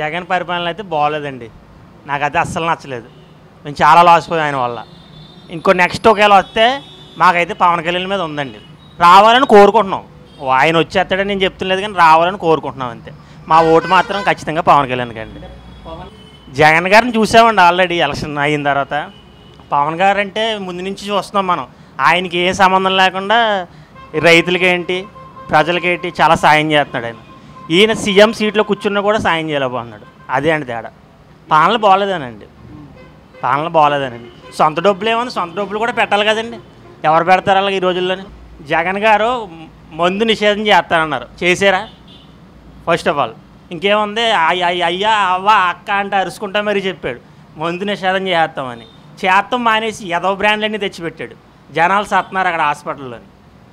జగన్ పరిపాలన అయితే బాగోలేదండి నాకైతే అస్సలు నచ్చలేదు మేము చాలా లాస్ పోయాం ఆయన వల్ల ఇంకో నెక్స్ట్ ఒకవేళ వస్తే మాకైతే పవన్ కళ్యాణ్ మీద ఉందండి రావాలని కోరుకుంటున్నాం ఓ ఆయన వచ్చేస్తాడని నేను చెప్తులేదు కానీ రావాలని కోరుకుంటున్నాం అంతే మా ఓటు మాత్రం ఖచ్చితంగా పవన్ కళ్యాణ్కి అండి జగన్ గారిని చూసామండి ఆల్రెడీ ఎలక్షన్ అయిన తర్వాత పవన్ గారు అంటే ముందు నుంచి చూస్తున్నాం మనం ఆయనకి ఏ సంబంధం లేకుండా రైతులకి ఏంటి ప్రజలకి ఏంటి చాలా సాయం చేస్తున్నాడు ఆయన ఈయన సీఎం సీట్లో కూర్చున్నా కూడా సాయం చేయలేకపోతున్నాడు అదే అండి తేడా పాలన బాగోలేదనండి పాలన బాగోలేదనండి సొంత డబ్బులు ఏమన్నా సొంత డబ్బులు కూడా పెట్టాలి కదండి ఎవరు పెడతారు అలాగే ఈ రోజుల్లోనే జగన్ గారు మందు నిషేధం చేస్తానన్నారు చేసారా ఫస్ట్ ఆఫ్ ఆల్ ఇంకేముంది అయ్య అయ్య అయ్యా అవ్వ అక్క అంటే అరుచుకుంటా మరీ చెప్పాడు మందు నిషేధం చేస్తామని చేస్తాం మానేసి ఎదవ బ్రాండ్లన్నీ తెచ్చిపెట్టాడు జనాలు సత్తున్నారు అక్కడ హాస్పిటల్లోని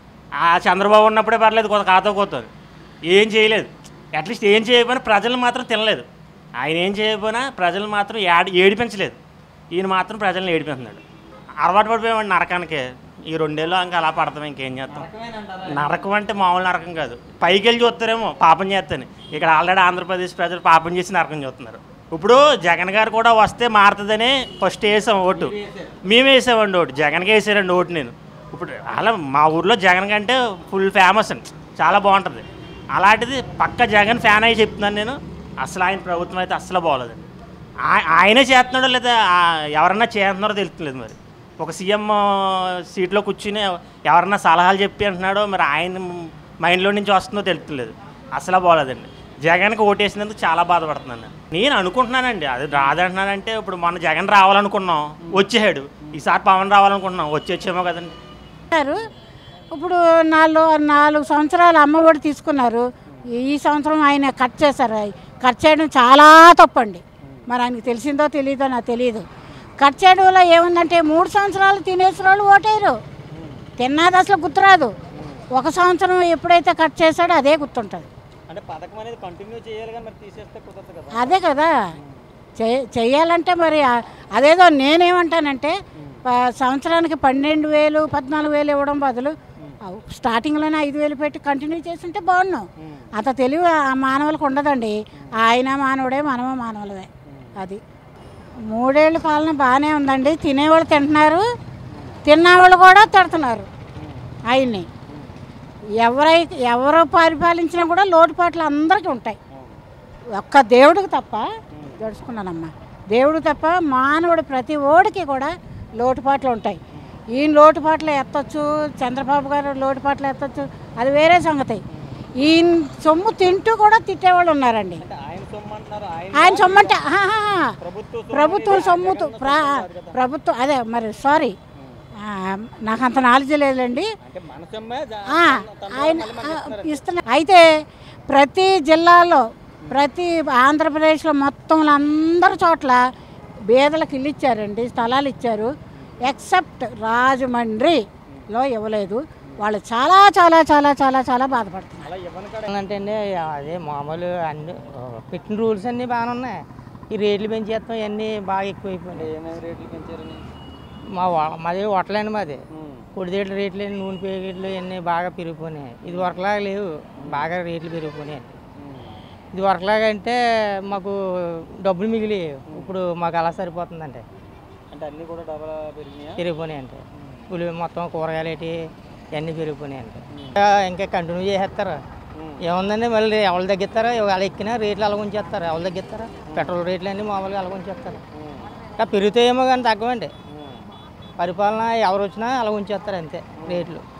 ఆ చంద్రబాబు ఉన్నప్పుడే పర్లేదు కొంత కాతో కోతారు ఏం చేయలేదు అట్లీస్ట్ ఏం చేయకపోయినా ప్రజలు మాత్రం తినలేదు ఆయన ఏం చేయకపోయినా ప్రజలు మాత్రం ఏడి ఏడిపించలేదు ఈయన మాత్రం ప్రజల్ని ఏడిపిస్తున్నాడు అలవాటు పడిపోయామండి నరకానికి ఈ రెండేళ్ళు ఇంకా అలా పడతాం ఇంకేం చేస్తాం నరకం అంటే మామూలు నరకం కాదు పైకి వెళ్ళి చూస్తారేమో పాపం చేస్తాను ఇక్కడ ఆల్రెడీ ఆంధ్రప్రదేశ్ ప్రజలు పాపం చేసి నరకం చూస్తున్నారు ఇప్పుడు జగన్ గారు కూడా వస్తే మారుతుందని ఫస్ట్ వేసాం ఓటు మేము వేసామండి ఓటు జగన్కి వేసానండి ఓటు నేను ఇప్పుడు అలా మా ఊర్లో జగన్ కంటే ఫుల్ ఫేమస్ అండి చాలా బాగుంటుంది అలాంటిది పక్క జగన్ ఫ్యాన్ అయ్యి చెప్తున్నాను నేను అసలు ఆయన ప్రభుత్వం అయితే అసలు బాగోలేదండి ఆ- ఆయనే చేస్తున్నాడో లేదా ఆ- ఎవరన్నా చేస్తున్నారో తెలుస్తలేదు మరి ఒక సీఎం సీట్లో కూర్చుని ఎవరన్నా సలహాలు చెప్పి అంటున్నాడో మరి ఆయన మైండ్లో నుంచి వస్తుందో తెలుస్తలేదు అసలు బాగోలేదండి జగన్కి ఓటేసినందుకు చాలా బాధపడుతున్నాను నేను. నేను అనుకుంటున్నానండి అది రాదంటున్నానంటే ఇప్పుడు మొన్న జగన్ రావాలనుకున్నాం వచ్చేసాడు ఈసారి పవన్ రావాలనుకుంటున్నాం వచ్చి వచ్చేమో కదండి ఇచ్చారు. ఇప్పుడు నాలుగు నాలుగు సంవత్సరాలు అమ్మఒడి తీసుకున్నారు ఈ సంవత్సరం ఆయన కట్ చేశారు కట్ చేయడం చాలా తప్పండి మరి ఆయనకి తెలిసిందో తెలియదో నాకు తెలియదు కట్ చేయడం వల్ల ఏముందంటే మూడు సంవత్సరాలు తినేసిన వాళ్ళు ఓటేరు తిన్నది అసలు గుర్తురాదు ఒక సంవత్సరం ఎప్పుడైతే కట్ చేశాడో అదే గుర్తుంటుంది అంటే పథకం అనేది కంటిన్యూ చేయాలి కానీ మరి తీసేస్తే కుదరదు కదా అదే కదా చే- చెయ్యాలంటే మరి ఆ- అదేదో నేనేమంటానంటే ప- సంవత్సరానికి పన్నెండు వేలు పద్నాలుగు వేలు ఇవ్వడం బదులు ఆ స్టార్టింగ్లోనే ఐదు వేలు పెట్టి కంటిన్యూ చేస్తుంటే బాగున్నాం అంత తెలివి ఆ మానవులకు ఉండదండి ఆయన మానవుడే మనము మానవులమే అది మూడేళ్ళ పాలన బాగానే ఉందండి తినేవాళ్ళు తింటున్నారు తిన్నవాళ్ళు కూడా తిడుతున్నారు ఆయన్ని ఎవరై ఎవరు పరిపాలించినా కూడా లోటుపాట్లు అందరికీ ఉంటాయి ఒక్క దేవుడికి తప్ప జడుచుకున్నానమ్మా దేవుడికి తప్ప మానవుడు ప్రతి ఓడికి కూడా లోటుపాట్లు ఉంటాయి ఈయన లోటుపాట్లు ఎత్తొచ్చు చంద్రబాబు గారు లోటుపాట్లు ఎత్తొచ్చు అది వేరే సంగతి ఈయన సొమ్ము తింటూ కూడా తిట్టేవాళ్ళు ఉన్నారండి అంటే ఆయన సొమ్ము అంటున్నారు ఆయన ఆయన సొమ్ము అంటే ఆహాహా. ప్రభుత్వ సొమ్ము ప్రభుత్వం సొమ్ముతో ప్ర- ప్రభుత్వం అదే మరి సారీ నాకు అంత నాలెడ్జ్ లేదండి అంటే మన సొమ్మే జా- ఆ, ఆయన ఇస్తున్నా అయితే ప్రతి జిల్లాలో ప్రతి ఆంధ్రప్రదేశ్లో మొత్తం అందరి చోట్ల బేదలకు ఇల్లు ఇచ్చారండి స్థలాలు ఇచ్చారు ఎక్సెప్ట్ రాజమండ్రిలో ఇవ్వలేదు వాళ్ళు చాలా చాలా చాలా చాలా చాలా బాధపడుతున్నారు అలా ఇవ్వని కాడ అంటే అండి అదే మామూలు అన్ని ఆ, పెట్టిన రూల్స్ అన్నీ బాగానే ఉన్నాయి ఈ రేట్లు పెంచేస్తాం ఇవన్నీ బాగా ఎక్కువైపోయినాయి ఏమేమి రేట్లు పెంచారని మా వా- మాది హోటలండి మాది ఉమ్. పొడిదేట్ల రేట్లు నూనె ప్యాకెట్లు ఇవన్నీ బాగా పెరిగిపోయినాయి ఇది వరకులాగా లేవు బాగా రేట్లు పెరిగిపోయినాయి ఉమ్. ఇది వరకులాగా అంటే మాకు డబ్బులు మిగిలి ఇప్పుడు మాకు అలా సరిపోతుందంటే అంటే అన్నీ కూడా డబల్ పెరిగినాయా పెరిగిపోయినాయి అంటే పులి మొత్తం కూరగాయలు ఏంటి ఇవన్నీ పెరిగిపోయినాయి అంటే ఇంకా ఇంకా కంటిన్యూ చేసేస్తారు ఏముందండి మళ్ళీ ఎవరు తగ్గిస్తారా అలా ఎక్కినా రేట్లు అలా ఉంచేస్తారు ఎవరు తగ్గిస్తారా పెట్రోల్ రేట్లు అన్నీ మామూలుగా అలా ఉంచేస్తారు ఇంకా పెరుగుతాయేమో కానీ తగ్గవండి పరిపాలన ఎవరు వచ్చినా అలా ఉంచేస్తారు అంతే రేట్లు